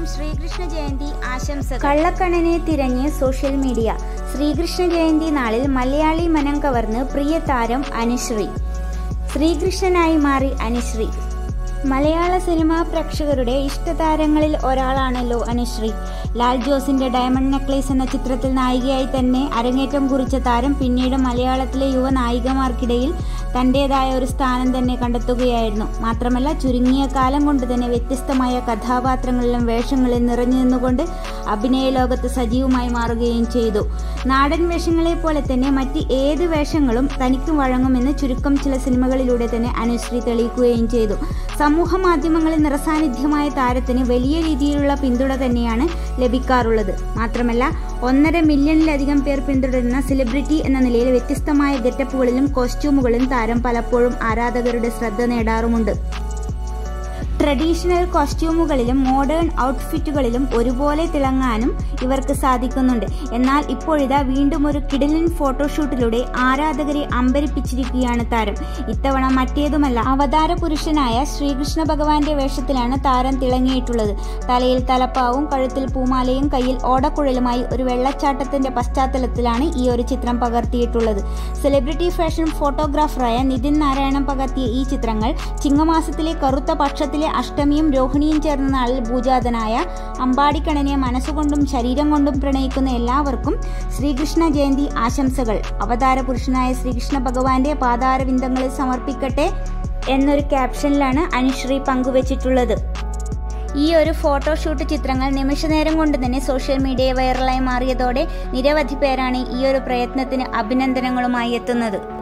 ശ്രീകൃഷ്ണ ജയന്തി ആശംസകൾ കള്ളക്കണ്ണനെ തിരഞ്ഞ് social media Sreekrishna Jayanti നാളിൽ മലയാളി മനം കവർന്ന് പ്രിയ താരം അനുശ്രീ ശ്രീകൃഷ്ണനായി മാറി അനുശ്രീ മലയാള സിനിമാ പ്രേക്ഷകരുടെ ഇഷ്ടതാരങ്ങളിൽ ഒരാളാണല്ലോ അനുശ്രീ ലാൽ ജോസിന്റെ ഡയമണ്ട് നെക്ലേസ് എന്ന ചിത്രത്തിൽ നായികയായി തന്നെ അരങ്ങേറ്റം കുറിച്ച താരം പിന്നീട് മലയാളത്തിലെ യുവ നായികമാർക്കിടയിൽ തന്റേതായ ഒരു സ്ഥാനം തന്നെ കണ്ടെത്തുകയായിരുന്നു മാത്രമല്ല ചുരുങ്ങിയ കാലം കൊണ്ട് തന്നെ വ്യത്യസ്തമായ കഥാപാത്രങ്ങളിലും വേഷങ്ങളിൽ നിറഞ്ഞു നിന്നുകൊണ്ട് അഭിനയ ലോകത്ത് സജീവമായി മാറുകയും ചെയ്തു നാടൻ വേഷങ്ങളെ പോലെ തന്നെ മറ്റ് ഏത് വേഷങ്ങളും തനിക്ക് വഴങ്ങുമെന്ന് ചുരുക്കം ചില സിനിമകളിലൂടെ തന്നെ അനുശ്രീ തെളിയിക്കുകയും ചെയ്തു സമൂഹ മാധ്യമങ്ങളിൽ നിറസാന്നിധ്യമായ താരത്തിന് വലിയ രീതിയിലുള്ള പിന്തുണ തന്നെയാണ് ലഭിക്കാറുള്ളത് മാത്രമല്ല ഒന്നര മില്യണിലധികം പേർ പിന്തുടരുന്ന സെലിബ്രിറ്റി എന്ന നിലയിൽ വ്യത്യസ്തമായ ഗെറ്റപ്പുകളിലും കോസ്റ്റ്യൂമുകളിലും താരം പലപ്പോഴും ആരാധകരുടെ ശ്രദ്ധ നേടാറുമുണ്ട് ട്രഡീഷണൽ കോസ്റ്റ്യൂമുകളിലും മോഡേൺ ഔട്ട്ഫിറ്റുകളിലും ഒരുപോലെ തിളങ്ങാനും ഇവർക്ക് സാധിക്കുന്നുണ്ട് എന്നാൽ ഇപ്പോഴിതാ വീണ്ടും ഒരു കിടിലൻ ഫോട്ടോഷൂട്ടിലൂടെ ആരാധകരെ അമ്പരിപ്പിച്ചിരിക്കുകയാണ് താരം ഇത്തവണ മറ്റേതുമല്ല അവതാര പുരുഷനായ ശ്രീകൃഷ്ണ ഭഗവാന്റെ വേഷത്തിലാണ് താരം തിളങ്ങിയിട്ടുള്ളത് തലയിൽ തലപ്പാവും കഴുത്തിൽ പൂമാലയും കയ്യിൽ ഓടക്കുഴലുമായി ഒരു വെള്ളച്ചാട്ടത്തിന്റെ പശ്ചാത്തലത്തിലാണ് ഈ ഒരു ചിത്രം പകർത്തിയിട്ടുള്ളത് സെലിബ്രിറ്റി ഫാഷൻ ഫോട്ടോഗ്രാഫറായ നിതിൻ നാരായണൻ പകർത്തിയ ഈ ചിത്രങ്ങൾ ചിങ്ങമാസത്തിലെ കറുത്ത പക്ഷത്തിലെ അഷ്ടമിയും രോഹിണിയും ചേർന്ന നാളിൽ പൂജാതനായ അമ്പാടിക്കണ്ണനെ മനസ്സുകൊണ്ടും ശരീരം കൊണ്ടും പ്രണയിക്കുന്ന എല്ലാവർക്കും ശ്രീകൃഷ്ണ ജയന്തി ആശംസകൾ അവതാര പുരുഷനായ ശ്രീകൃഷ്ണ ഭഗവാന്റെ പാതാരവിന്ദങ്ങളിൽ സമർപ്പിക്കട്ടെ എന്നൊരു ക്യാപ്ഷനിലാണ് അനുശ്രീ പങ്കുവച്ചിട്ടുള്ളത് ഈ ഒരു ഫോട്ടോഷൂട്ട് ചിത്രങ്ങൾ നിമിഷനേരം കൊണ്ട് തന്നെ സോഷ്യൽ മീഡിയ വൈറലായി മാറിയതോടെ നിരവധി പേരാണ് ഈ ഒരു പ്രയത്നത്തിന് അഭിനന്ദനങ്ങളുമായി എത്തുന്നത്